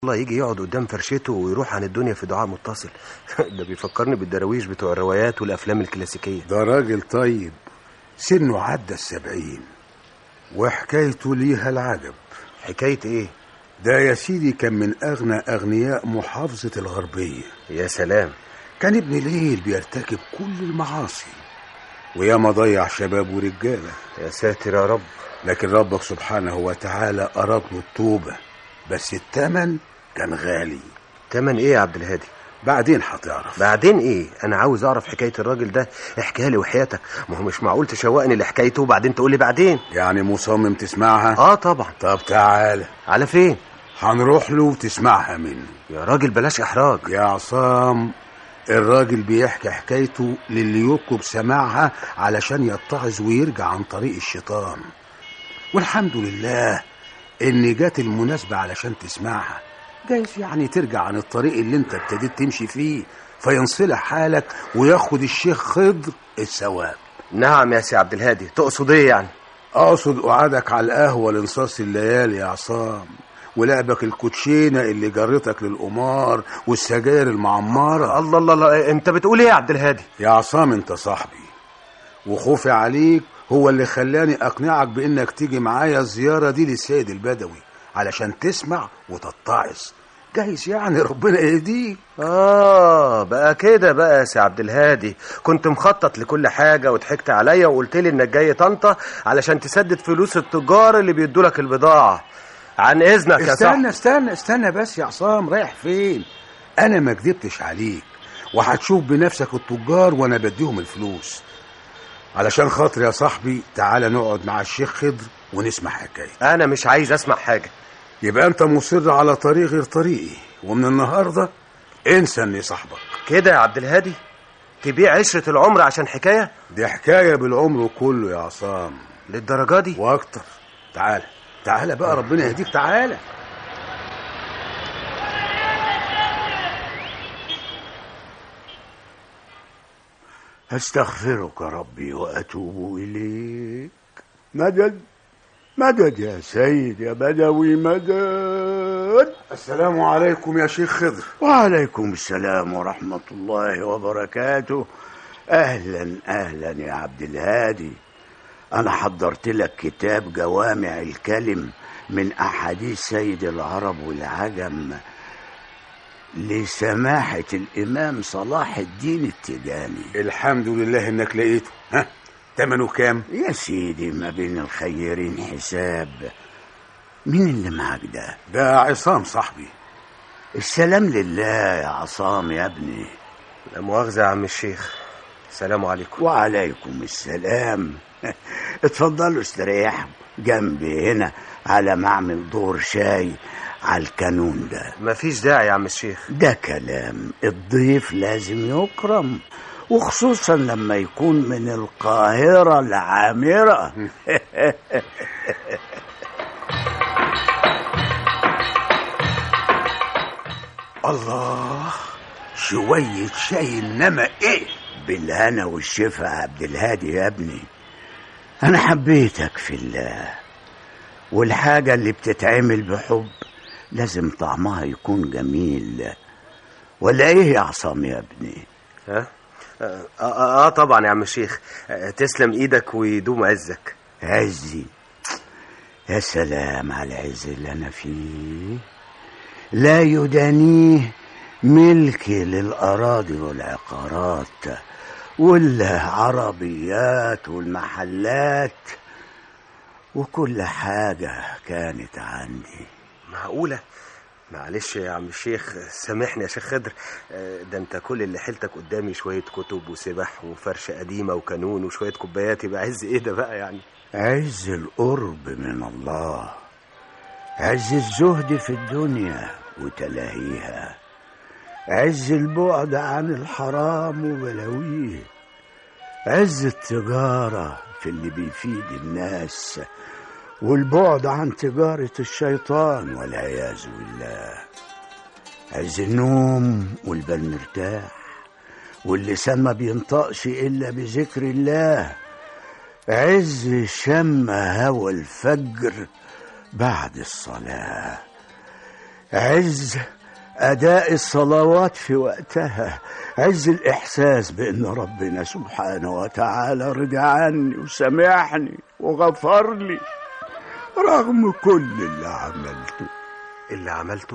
الله يجي يقعد قدام فرشته ويروح عن الدنيا في دعاء متصل ده بيفكرني بالدراويش بتوع الروايات والافلام الكلاسيكيه ده راجل طيب سنه عدى السبعين وحكايته ليها العجب حكايه ايه ده يا سيدي كان من أغنى أغنياء محافظة الغربية يا سلام كان ابن ليل بيرتكب كل المعاصي وياما ضيع شباب ورجالة يا ساتر يا رب لكن ربك سبحانه وتعالى أراد له التوبة بس التمن كان غالي تمن ايه يا عبد الهادي بعدين هتعرف بعدين ايه انا عاوز اعرف حكايه الراجل ده احكيها لي وحياتك ما هو مش معقول تشوقني لحكايته وبعدين تقول لي بعدين يعني مصمم تسمعها اه طبعا طب تعالى على فين هنروح له وتسمعها منه يا راجل بلاش احراج يا عصام الراجل بيحكي حكايته للي يطلب سماعها علشان يتعظ ويرجع عن طريق الشيطان والحمد لله ان جات المناسبة علشان تسمعها جايز يعني ترجع عن الطريق اللي انت ابتديت تمشي فيه فينصلح حالك وياخد الشيخ خضر الثواب نعم يا سي عبد الهادي تقصد ايه يعني اقصد قعدك على القهوة لانصاص الليالي يا عصام ولعبك الكوتشينة اللي جرتك للقمار والسجاير المعمرة الله الله الله انت بتقول ايه يا عبد الهادي يا عصام انت صاحبي وخوفي عليك هو اللي خلاني اقنعك بانك تيجي معايا الزيارة دي للسيد البدوي علشان تسمع وتتعظ جايز يعني ربنا يهديك اه بقى كده بقى يا سي عبد الهادي كنت مخطط لكل حاجه وضحكت عليا وقلت لي انك جاي طنطا علشان تسدد فلوس التجار اللي بيدوا لك البضاعه عن اذنك يا استنى صاحبي استنى استنى بس يا عصام رايح فين انا ما كدبتش عليك وهتشوف بنفسك التجار وانا بديهم الفلوس علشان خاطر يا صاحبي تعالى نقعد مع الشيخ خضر ونسمع حكايه انا مش عايز اسمع حاجه يبقى انت مصر على طريق غير طريقي ومن النهارده انسى اني صاحبك كده يا عبد الهادي تبيع عشره العمر عشان حكايه دي حكايه بالعمر كله يا عصام للدرجه دي واكتر تعالى تعالى بقى ربنا يهديك تعالى أستغفرك ربي وأتوب إليك مدد مدد يا سيد يا بدوي مدد السلام عليكم يا شيخ خضر وعليكم السلام ورحمة الله وبركاته أهلا أهلا يا عبد الهادي أنا حضرت لك كتاب جوامع الكلم من أحاديث سيد العرب والعجم لسماحة الإمام صلاح الدين التجاني الحمد لله انك لقيته ها تمنه كام يا سيدي ما بين الخيرين حساب مين اللي معاك ده ده عصام صاحبي السلام لله يا عصام يا ابني لا مؤاخذه يا عم الشيخ السلام عليكم وعليكم السلام اتفضلوا استريحوا جنبي هنا على معمل دور شاي على الكانون ده مفيش داعي يا عم الشيخ ده كلام الضيف لازم يكرم وخصوصا لما يكون من القاهرة العامرة الله شوية شاي انما ايه بالهنا والشفا يا عبد الهادي يا ابني انا حبيتك في الله والحاجة اللي بتتعمل بحب لازم طعمها يكون جميل ولا ايه يا عصام يا ابني ها آه, آه, اه طبعا يا عم الشيخ آه تسلم ايدك ويدوم عزك عزي يا سلام على العز اللي انا فيه لا يدانيه ملكي للاراضي والعقارات والعربيات والمحلات وكل حاجة كانت عندي معقوله معلش يا عم الشيخ سامحني يا شيخ خضر آه، ده انت كل اللي حيلتك قدامي شويه كتب وسبح وفرشه قديمه وكانون وشويه كوبايات يبقى عز ايه ده بقى يعني عز القرب من الله عز الزهد في الدنيا وتلاهيها عز البعد عن الحرام وبلاويه عز التجارة في اللي بيفيد الناس والبعد عن تجارة الشيطان والعياذ بالله عز النوم والبال مرتاح واللسان ما بينطقش إلا بذكر الله عز شم هوى الفجر بعد الصلاة عز أداء الصلوات في وقتها عز الإحساس بأن ربنا سبحانه وتعالى رضي عني وسامحني وغفر لي رغم كل اللي عملته اللي عملته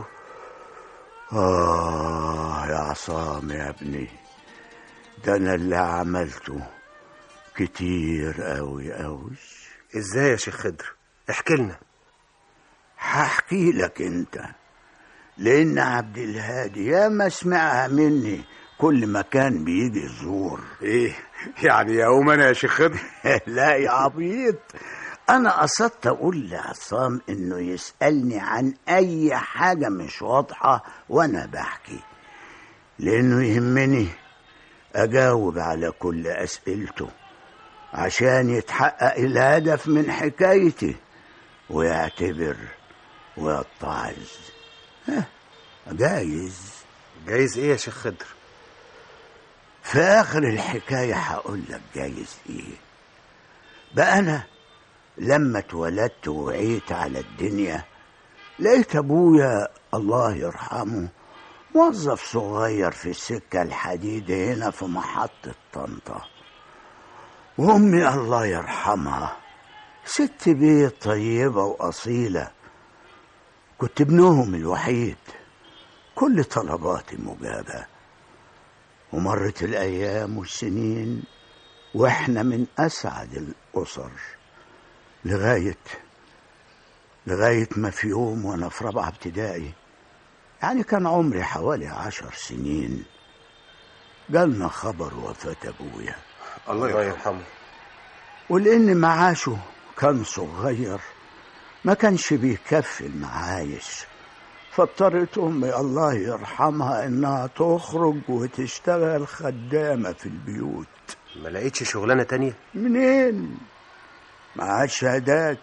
آه يا عصام يا ابني ده أنا اللي عملته كتير أوي أوي ازاي يا شيخ خضر احكي لنا هحكي لك انت لان عبد الهادي يا ما سمعها مني كل ما كان بيجي يزور ايه يعني يوم انا يا شيخ خضر لا يا عبيط انا قصدت اقول لعصام انه يسالني عن اي حاجه مش واضحه وانا بحكي لانه يهمني اجاوب على كل اسئلته عشان يتحقق الهدف من حكايتي ويعتبر ويتعظ ها، جايز جايز ايه يا شيخ خضر في آخر الحكاية هقول لك جايز إيه بقى أنا لما اتولدت وعيت على الدنيا لقيت أبويا الله يرحمه موظف صغير في السكة الحديد هنا في محطة طنطا وأمي الله يرحمها ست بيت طيبة وأصيلة كنت ابنهم الوحيد كل طلباتي مجابة ومرت الأيام والسنين وإحنا من أسعد الأسر لغاية لغاية ما في يوم وأنا في رابعة ابتدائي يعني كان عمري حوالي عشر سنين جالنا خبر وفاة أبويا الله يرحمه ولأن معاشه كان صغير ما كانش بيكفي المعايش فاضطرت أمي الله يرحمها إنها تخرج وتشتغل خدامة في البيوت ما لقيتش شغلانه تانية منين؟ معاش شهادات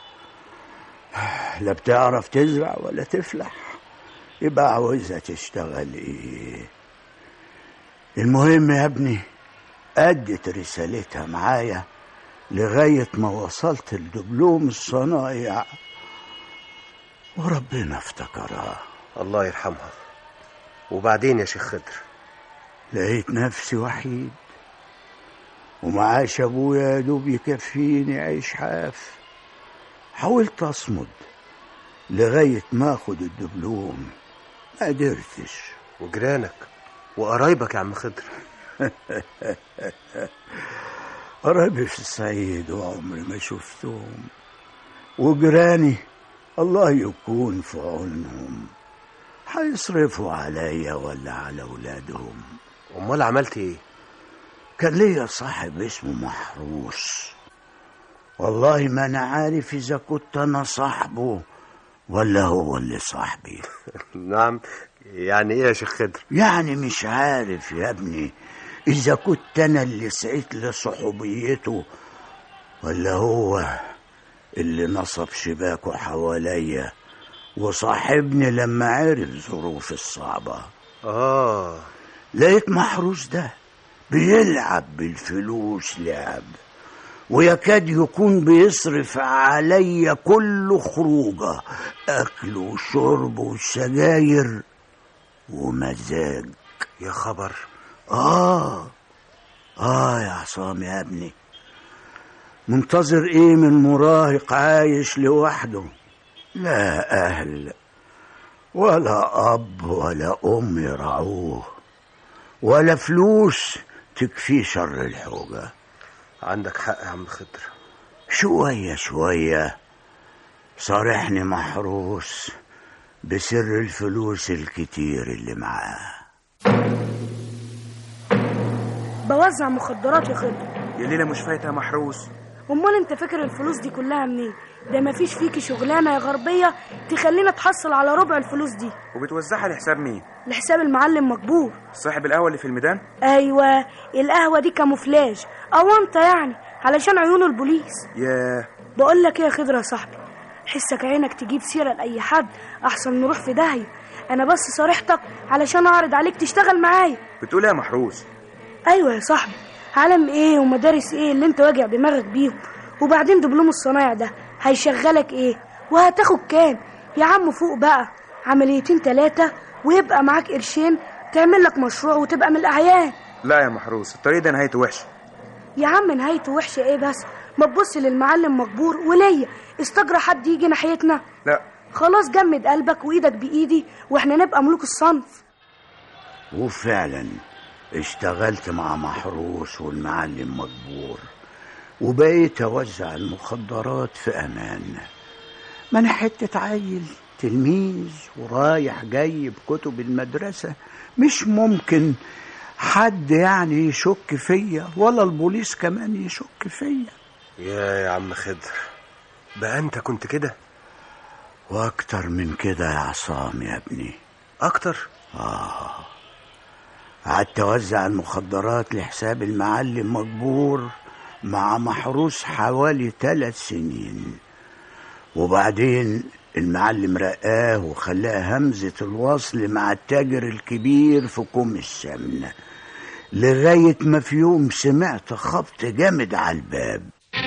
لا بتعرف تزرع ولا تفلح يبقى عاوزة تشتغل ايه المهم يا ابني أدت رسالتها معايا لغاية ما وصلت الدبلوم الصنايع وربنا افتكرها الله يرحمها وبعدين يا شيخ خضر لقيت نفسي وحيد ومعاش ابويا يا دوب يكفيني عيش حاف حاولت اصمد لغاية ما اخد الدبلوم ما قدرتش وجيرانك وقرايبك يا عم خضر قرايبي في الصعيد وعمري ما شفتهم وجيراني الله يكون في عونهم هيصرفوا عليا ولا على اولادهم امال عملت ايه كان ليا صاحب اسمه محروس والله ما انا عارف اذا كنت انا صاحبه ولا هو اللي صاحبي نعم يعني ايه يا شيخ خضر يعني مش عارف يا ابني اذا كنت انا اللي سعيت لصحوبيته ولا هو اللي نصب شباكه حواليا وصاحبني لما عرف ظروفي الصعبه اه لقيت محروس ده بيلعب بالفلوس لعب ويكاد يكون بيصرف عليا كل خروجه اكل وشرب وسجاير ومزاج يا خبر اه اه يا عصام يا ابني منتظر ايه من مراهق عايش لوحده لا اهل ولا اب ولا ام يرعوه ولا فلوس تكفيه شر الحوجه عندك حق يا عم خضر شويه شويه صارحني محروس بسر الفلوس الكتير اللي معاه بوزع مخدرات يا خضر دي الليلة مش فايتة يا محروس امال انت فاكر الفلوس دي كلها منين ده مفيش فيكي شغلانه يا غربيه تخلينا تحصل على ربع الفلوس دي وبتوزعها لحساب مين؟ لحساب المعلم مقبول صاحب القهوة اللي في الميدان؟ ايوه القهوه دي كاموفلاج او انت يعني علشان عيون البوليس ياه بقول لك ايه يا خضر يا صاحبي حسك عينك تجيب سيره لاي حد احسن نروح في داهيه انا بس صارحتك علشان اعرض عليك تشتغل معايا بتقول ايه يا محروس؟ ايوه يا صاحبي عالم ايه ومدارس ايه اللي انت واجع دماغك بيهم وبعدين دبلوم الصنايع ده هيشغلك ايه وهتاخد كام يا عم فوق بقى عمليتين تلاتة ويبقى معاك قرشين تعمل لك مشروع وتبقى من الأعيان لا يا محروس الطريق ده نهايته وحشه يا عم نهايته وحشة ايه بس ما تبص للمعلم مجبور وليا استجرى حد يجي ناحيتنا لا خلاص جمد قلبك وايدك بايدي واحنا نبقى ملوك الصنف وفعلا اشتغلت مع محروس والمعلم مجبور وبقيت اوزع المخدرات في امان ما انا حته عيل تلميذ ورايح جاي بكتب المدرسه مش ممكن حد يعني يشك فيا ولا البوليس كمان يشك فيا يا يا عم خضر بقى انت كنت كده واكتر من كده يا عصام يا ابني اكتر قعدت اوزع المخدرات لحساب المعلم مجبور مع محروس حوالي ثلاث سنين وبعدين المعلم رقاه وخلاه همزة الوصل مع التاجر الكبير في كوم السمنة لغاية ما في يوم سمعت خبط جامد على الباب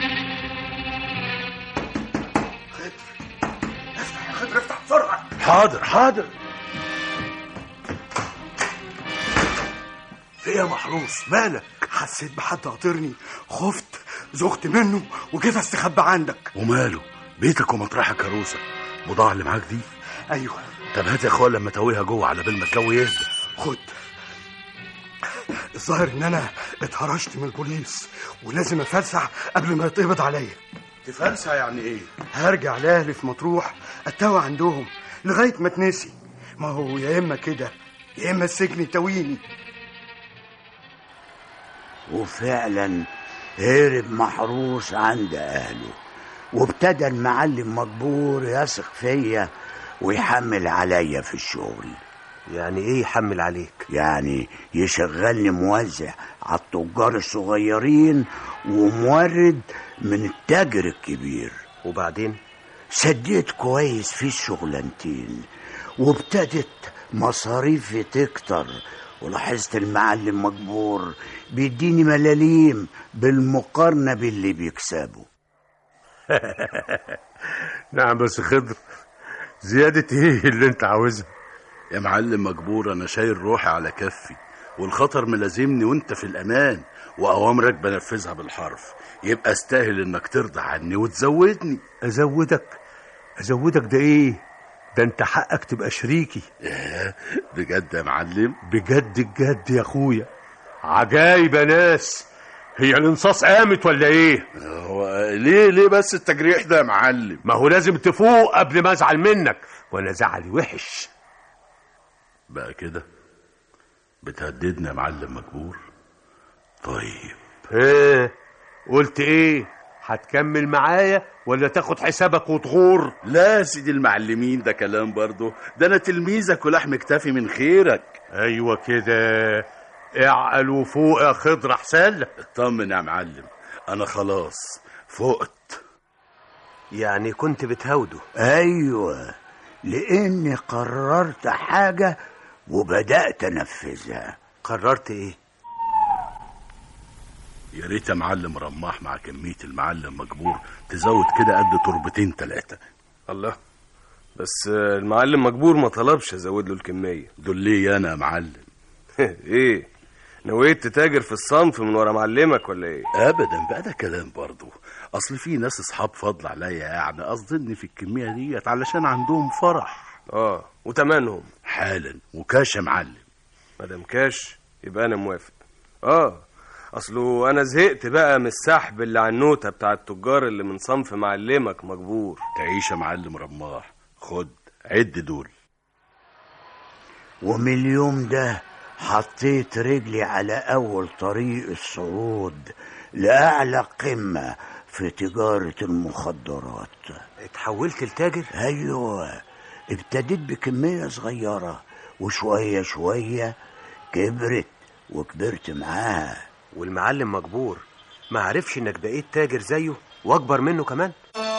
خضر افتح بسرعة حاضر حاضر في يا محروس مالك حسيت بحد قاطرني خفت زغت منه وجيت استخبى عندك وماله بيتك ومطرحك يا روسة بضاعة اللي معاك دي ايوه طب هات يا اخويا لما تويها جوه على بال ما الجو يهدى خد الظاهر ان انا اتهرشت من البوليس ولازم افلسع قبل ما يتقبض عليا تفلسع يعني ايه هرجع لاهلي في مطروح اتوه عندهم لغايه ما اتنسي ما هو يا اما كده يا اما السجن يتويني وفعلا هرب محروس عند اهله وابتدى المعلم مجبور يثق فيا ويحمل عليا في الشغل يعني ايه يحمل عليك يعني يشغلني موزع على التجار الصغيرين ومورد من التاجر الكبير وبعدين سديت كويس في الشغلانتين وابتدت مصاريفي تكتر ولاحظت المعلم مجبور بيديني ملاليم بالمقارنة باللي بيكسبه نعم بس خضر زيادة ايه اللي انت عاوزها يا معلم مجبور انا شايل روحي على كفي والخطر ملازمني وانت في الامان واوامرك بنفذها بالحرف يبقى استاهل انك ترضى عني وتزودني ازودك ازودك ده ايه ده انت حقك تبقى شريكي بجد يا معلم بجد الجد يا اخويا عجايب يا ناس هي الانصاص قامت ولا ايه هو ليه ليه بس التجريح ده يا معلم ما هو لازم تفوق قبل ما ازعل منك وانا زعلي وحش بقى كده بتهددني يا معلم مجبور طيب ايه قلت ايه هتكمل معايا ولا تاخد حسابك وتغور لا يا سيدي المعلمين ده كلام برضه ده انا تلميذك ولحم كتافي من خيرك ايوه كده اعقل وفوق يا خضر احسن لك اطمن يا معلم انا خلاص فقت يعني كنت بتهوده ايوه لاني قررت حاجة وبدأت انفذها قررت ايه يا ريت يا معلم رماح مع كمية المعلم مجبور تزود كده قد تربتين تلاتة الله بس المعلم مجبور ما طلبش ازود له الكميه دول ليه انا يا معلم ايه نويت تتاجر في الصنف من ورا معلمك ولا ايه ابدا بقى ده كلام برضه اصل في ناس اصحاب فضل عليا يعني قصدني في الكمية ديت علشان عندهم فرح اه وتمنهم حالا وكاش يا معلم مدام كاش يبقى انا موافق اه اصله انا زهقت بقى من السحب اللي على النوتة بتاع التجار اللي من صنف معلمك مجبور تعيش يا معلم رماح خد عد دول ومن اليوم ده حطيت رجلي على أول طريق الصعود لأعلى قمة في تجارة المخدرات اتحولت لتاجر أيوة ابتديت بكمية صغيرة وشوية شوية كبرت وكبرت معاها والمعلم مجبور ما عرفش انك بقيت تاجر زيه واكبر منه كمان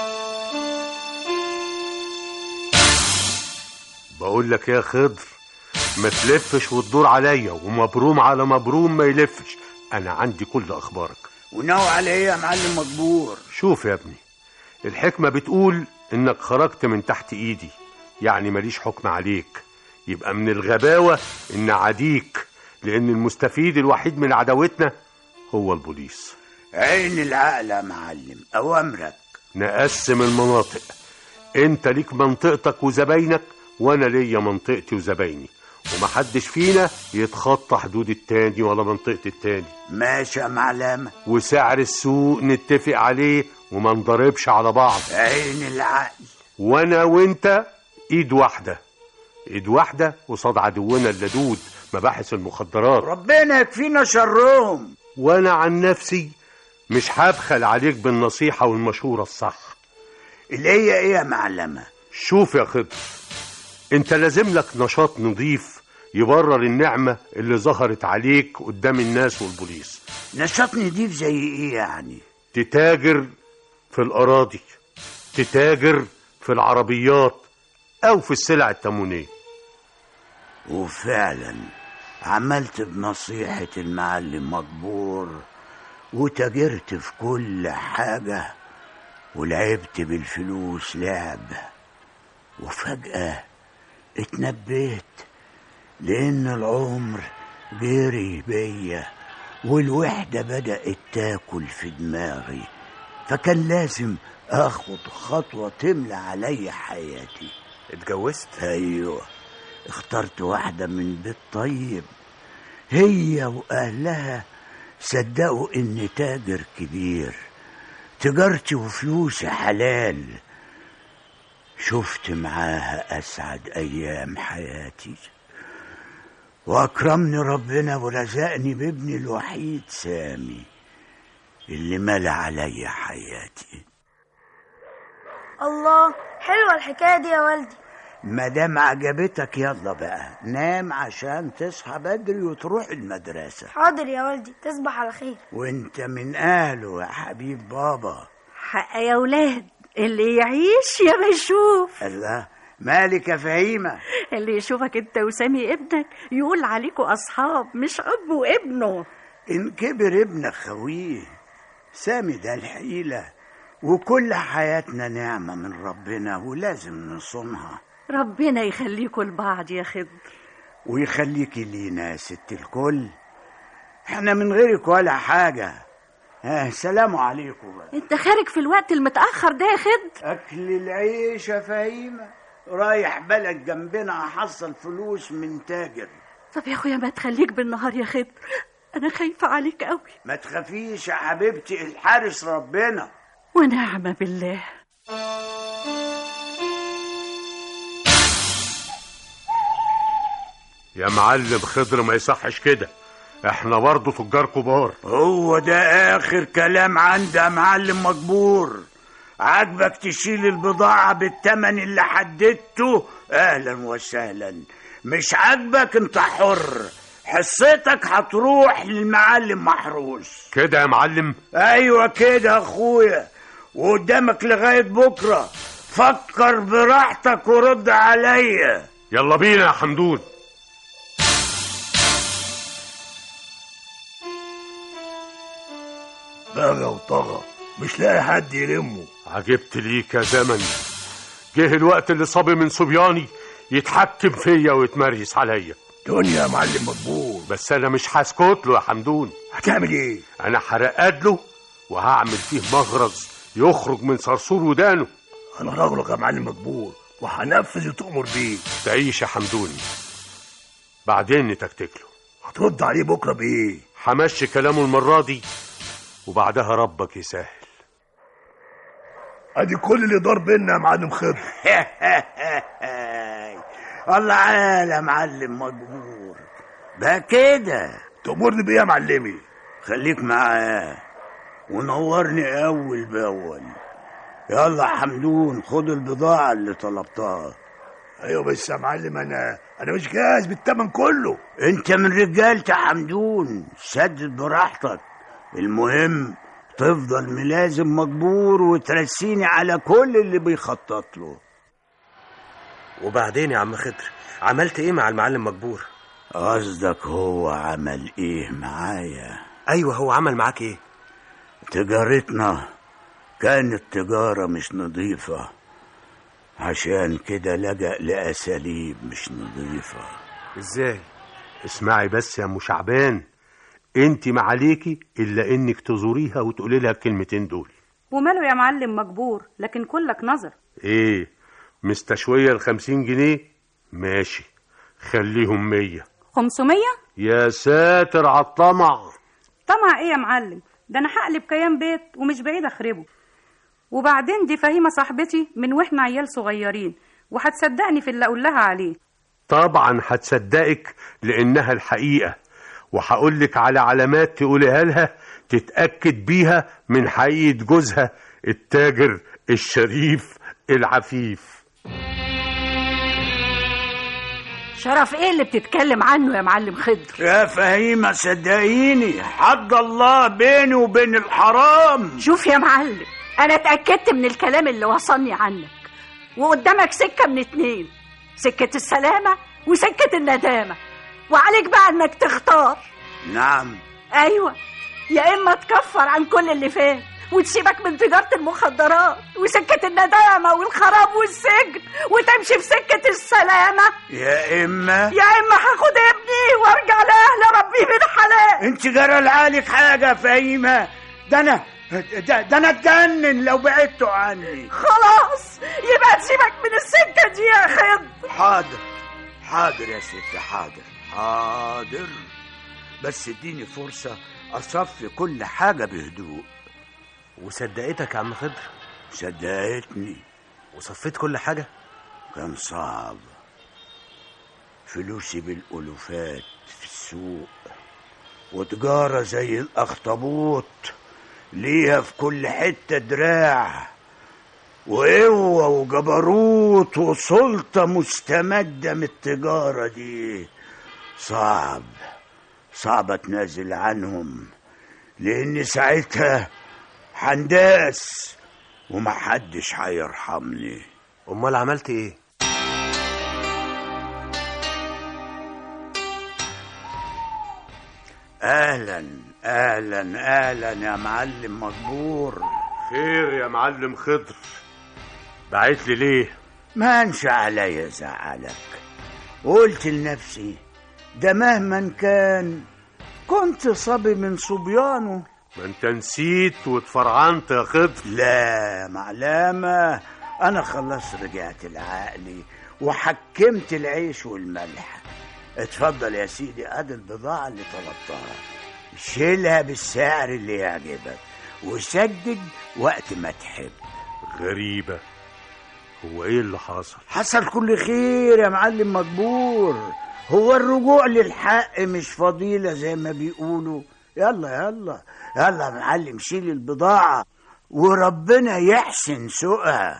بقول لك يا خضر ما تلفش وتدور عليا ومبروم على مبروم ما يلفش انا عندي كل اخبارك وناوي على ايه يا معلم مجبور شوف يا ابني الحكمة بتقول انك خرجت من تحت ايدي يعني ماليش حكم عليك يبقى من الغباوة إن عديك لأن المستفيد الوحيد من عداوتنا هو البوليس عين العقل يا معلم أوامرك نقسم المناطق انت ليك منطقتك وزباينك وانا ليا منطقتي وزبايني ومحدش فينا يتخطى حدود التاني ولا منطقة التاني ماشي يا معلمة وسعر السوق نتفق عليه وما نضربش على بعض عين العقل وانا وانت ايد واحدة ايد واحدة قصاد عدونا اللدود مباحث المخدرات ربنا يكفينا شرهم وانا عن نفسي مش هبخل عليك بالنصيحة والمشورة الصح اللي هي ايه يا معلمة شوف يا خضر انت لازم لك نشاط نظيف يبرر النعمة اللي ظهرت عليك قدام الناس والبوليس نشاط نضيف زي ايه يعني تتاجر في الأراضي تتاجر في العربيات أو في السلع التموينية وفعلا عملت بنصيحة المعلم مجبور وتاجرت في كل حاجة ولعبت بالفلوس لعب وفجأة اتنبيت لأن العمر جري بيا والوحدة بدأت تاكل في دماغي فكان لازم اخد خطوة تملى علي حياتي اتجوزت ايوه اخترت واحدة من بيت طيب هي واهلها صدقوا اني تاجر كبير تجارتي وفلوسي حلال شفت معاها اسعد ايام حياتي واكرمني ربنا ورزقني بابني الوحيد سامي اللي ملا علي حياتي الله حلوة الحكاية دي يا والدي ما دام عجبتك يلا بقى نام عشان تصحى بدري وتروح المدرسة حاضر يا والدي تصبح على خير وانت من اهله يا حبيب بابا حق يا ولاد اللي يعيش يا ما يشوف الله مالك يا فهيمة اللي يشوفك انت وسامي ابنك يقول عليكوا اصحاب مش اب وابنه ان كبر ابنك خويه سامي ده الحيلة وكل حياتنا نعمة من ربنا ولازم نصونها ربنا يخليكوا لبعض يا خضر ويخليكي لينا يا ست الكل احنا من غيرك ولا حاجة اه سلام عليكم بقى. انت خارج في الوقت المتاخر ده يا خضر أكل العيش يا فهيمة رايح بلد جنبنا أحصل فلوس من تاجر طب يا اخويا ما تخليك بالنهار يا خضر انا خايفه عليك قوي ما تخافيش يا حبيبتي الحارس ربنا ونعم بالله يا معلم خضر ما يصحش كده احنا برضه تجار كبار هو ده آخر كلام عندي يا معلم مجبور عاجبك تشيل البضاعة بالتمن اللي حددته أهلا وسهلا مش عاجبك انت حر حصتك هتروح للمعلم محروس كده يا معلم ايوه كده يا اخويا وقدامك لغاية بكرة فكر براحتك ورد عليا يلا بينا يا حمدون بغى وطغى مش لاقي حد يلمه عجبت ليك يا زمن جه الوقت اللي صبي من صبياني يتحكم فيا ويتمريس عليا دنيا يا معلم مجبور بس انا مش هسكت له يا حمدون هتعمل ايه انا هرقد له وهعمل فيه مغرز يخرج من صرصور ودانه انا راجلك يا معلم مجبور وهنفذ اللي تؤمر بيه تعيش يا حمدوني بعدين نتكتك له هترد عليه بكره بايه همشي كلامه المرة دي وبعدها ربك يسهل ادي كل اللي دار بينا يا معلم خضر الله عال يا معلم مجبور ده كده تأمرني بيه يا معلمي خليك معاه ونورني اول باول يلا يا حمدون خد البضاعة اللي طلبتها ايوه بس يا معلم انا انا مش جاهز بالتمن كله انت من رجالة حمدون سدد براحتك المهم تفضل ملازم مجبور وترسيني على كل اللي بيخطط له وبعدين يا عم خضر عملت ايه مع المعلم مجبور قصدك هو عمل ايه معايا ايوه هو عمل معاك ايه تجارتنا كانت تجارة مش نظيفة عشان كده لجأ لأساليب مش نظيفة ازاي اسمعي بس يا ام شعبان انت ما عليكي الا انك تزوريها وتقولي لها الكلمتين دول وماله يا معلم مجبور لكن كلك نظر ايه مستشوية الخمسين جنيه ماشي خليهم مية خمسمية يا ساتر على الطمع طمع ايه يا معلم ده انا هقلب كيان بيت ومش بعيد اخربه وبعدين دي فهيمة صاحبتي من واحنا عيال صغيرين وهتصدقني في اللي اقول لها عليه طبعا هتصدقك لانها الحقيقة وهقول لك على علامات تقوليها لها تتأكد بيها من حقيقة جوزها التاجر الشريف العفيف شرف ايه اللي بتتكلم عنه يا معلم خضر يا فهيمة صدقيني حد الله بيني وبين الحرام شوف يا معلم انا اتاكدت من الكلام اللي وصلني عنك وقدامك سكه من اتنين سكه السلامه وسكه الندامه وعليك بقى انك تختار نعم ايوه يا اما تكفر عن كل اللي فات وتسيبك من تجارة المخدرات وسكة الندامة والخراب والسجن وتمشي في سكة السلامة يا إما يا إما هاخد ابني وارجع لأهل ربي بالحلال انت جرى لعالك حاجة يا فهيمة ده أنا ده, ده أنا اتجنن لو بعدتوا عني خلاص يبقى تسيبك من السكة دي يا خضر حاضر حاضر يا ست حاضر حاضر بس اديني فرصة أصفي كل حاجة بهدوء وصدقتك يا عم خضر صدقتني وصفيت كل حاجة كان صعب فلوسي بالألوفات في السوق وتجارة زي الأخطبوط ليها في كل حتة دراع وقوة وجبروت وسلطة مستمدة من التجارة دي صعب صعب اتنازل عنهم لأن ساعتها هنداس ومحدش هيرحمني امال عملت ايه اهلا اهلا اهلا يا معلم مجبور خير يا معلم خضر بعت لي ليه ما انشا عليا زعلك قلت لنفسي ده مهما كان كنت صبي من صبيانه ما انت نسيت واتفرعنت يا خضر لا معلمة أنا خلاص رجعت لعقلي وحكمت العيش والملح اتفضل يا سيدي ادي البضاعة اللي طلبتها شيلها بالسعر اللي يعجبك وسدد وقت ما تحب غريبة هو ايه اللي حصل حصل كل خير يا معلم مجبور هو الرجوع للحق مش فضيلة زي ما بيقولوا يلا يلا يلا يا معلم شيل البضاعة وربنا يحسن سوقها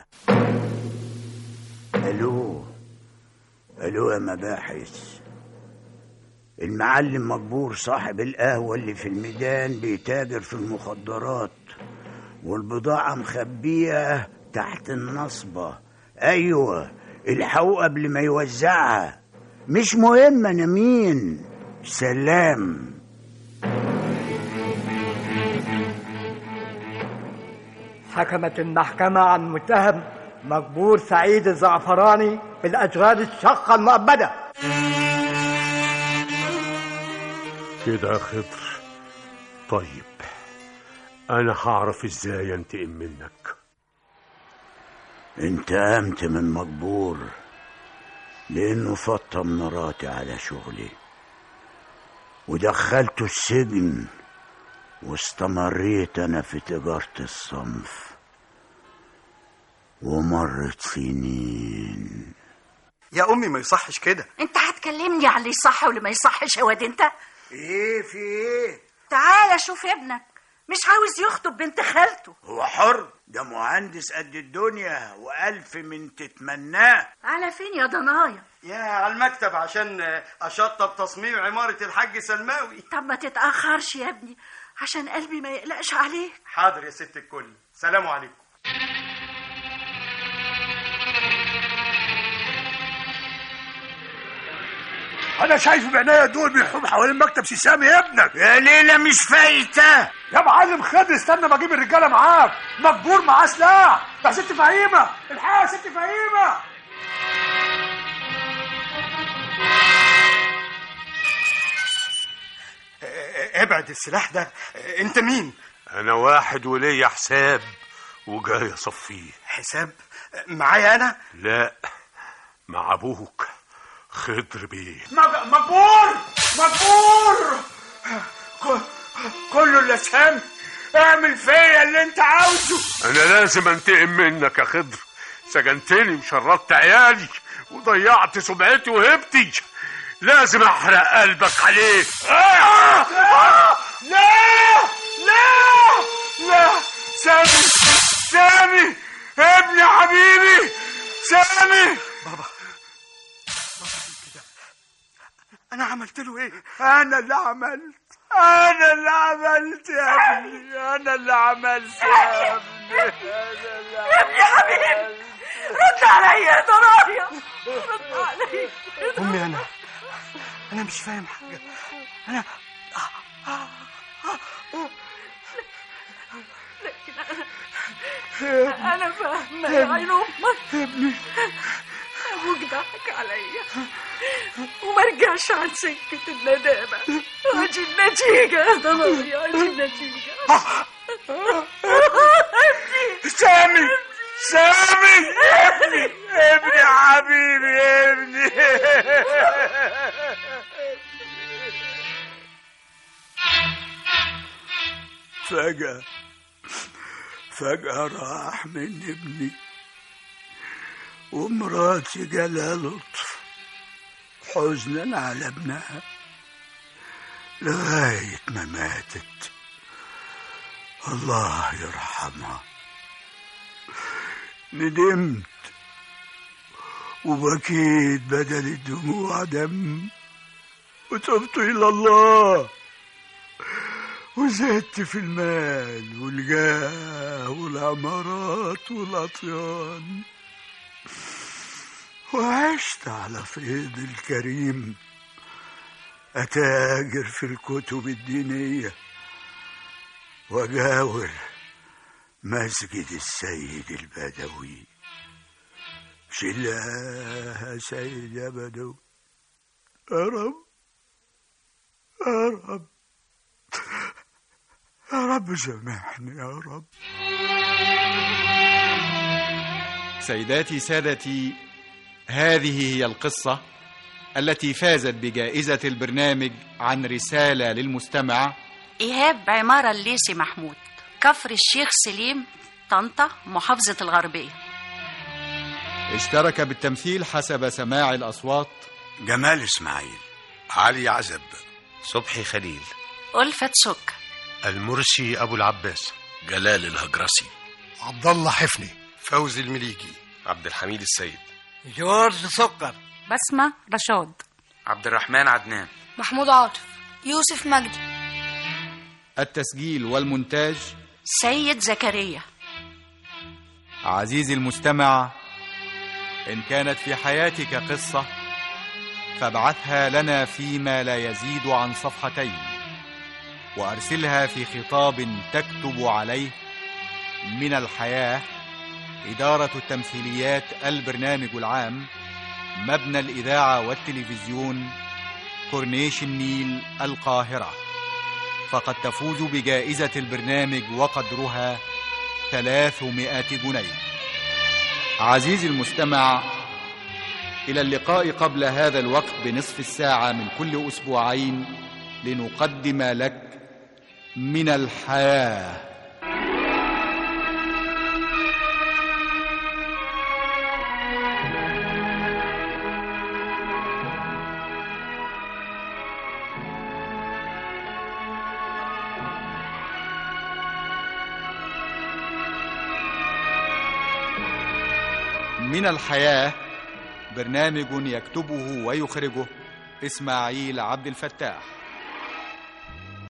الو الو يا مباحث المعلم مجبور صاحب القهوة اللي في الميدان بيتاجر في المخدرات والبضاعة مخبية تحت النصبة أيوة الحقوا قبل ما يوزعها مش مهم أنا مين سلام حكمت المحكمة عن متهم مجبور سعيد الزعفراني بالأشغال الشاقة المؤبدة كده يا خضر طيب انا هعرف ازاي انتقم منك انتقمت من مجبور لانه فطم مراتي على شغلي ودخلته السجن واستمريت انا في تجارة الصنف ومرت سنين يا امي ما يصحش كده انت هتكلمني على اللي يصح واللي ما يصحش يا واد انت ايه في ايه تعالى شوف ابنك مش عاوز يخطب بنت خالته هو حر ده مهندس قد الدنيا والف من تتمناه على فين يا ضنايا يا على المكتب عشان اشطب تصميم عمارة الحاج سلماوي طب ما تتأخرش يا ابني عشان قلبي ما يقلقش عليك حاضر يا ست الكل سلام عليكم انا شايف بعناية دول بيحوم حوالين مكتب سامي ابنك يا ليلة مش فايتة يا معلم خد استنى ما اجيب الرجاله معاك مجبور معاه سلاح يا ست فهيمه الحقيقه يا ست فهيمه ابعد السلاح ده انت مين انا واحد وليا حساب وجاي اصفيه حساب معايا انا لا مع ابوك خضر بيه مج- مجبور مجبور ك- كله الا سامي اعمل فيا اللي انت عاوزه انا لازم انتقم منك يا خضر سجنتني وشردت عيالي وضيعت سمعتي وهبتي لازم احرق قلبك عليه آه! آه! لا لا لا سامي سامي ابني حبيبي سامي بابا انا عملت له ايه انا اللي عملت انا اللي عملت يا ابني انا اللي عملت يا ابني انا اللي يا ابني حبيبي رد عليا يا ضرايا رد عليا امي انا انا مش فاهم حاجه انا انا فاهمه يا عين امك ابني ابوك ضحك عليا وما رجعش عن سكه الندامه ادي النتيجه يا ضرايا ادي النتيجه سامي سامي ابني ابني حبيبي ابني فجأة فجأة راح من ابني ومراتي جالها لطف حزنا على ابنها لغاية ما ماتت الله يرحمها ندمت وبكيت بدل الدموع دم وتبت إلى الله وزدت في المال والجاه والعمارات والأطيان وعشت على فيض الكريم أتاجر في الكتب الدينية وأجاور مسجد السيد البدوي شلها يا سيد يا بدوي يا رب يا رب يا رب سامحني يا رب سيداتي سادتي هذه هي القصة التي فازت بجائزة البرنامج عن رسالة للمستمع إيهاب عمارة الليسي محمود كفر الشيخ سليم طنطا محافظة الغربية اشترك بالتمثيل حسب سماع الأصوات جمال إسماعيل علي عزب صبحي خليل ألفة سك المرسي أبو العباس جلال الهجرسي عبد الله حفني فوزي المليجي عبد الحميد السيد جورج سكر بسمة رشاد عبد الرحمن عدنان محمود عاطف يوسف مجدي التسجيل والمونتاج سيد زكريا عزيزي المستمع إن كانت في حياتك قصة فابعثها لنا فيما لا يزيد عن صفحتين وأرسلها في خطاب تكتب عليه من الحياة إدارة التمثيليات البرنامج العام مبنى الإذاعة والتلفزيون كورنيش النيل القاهرة فقد تفوز بجائزة البرنامج وقدرها 300 جنيه عزيزي المستمع إلى اللقاء قبل هذا الوقت بنصف الساعة من كل أسبوعين لنقدم لك من الحياه من الحياة برنامج يكتبه ويخرجه إسماعيل عبد الفتاح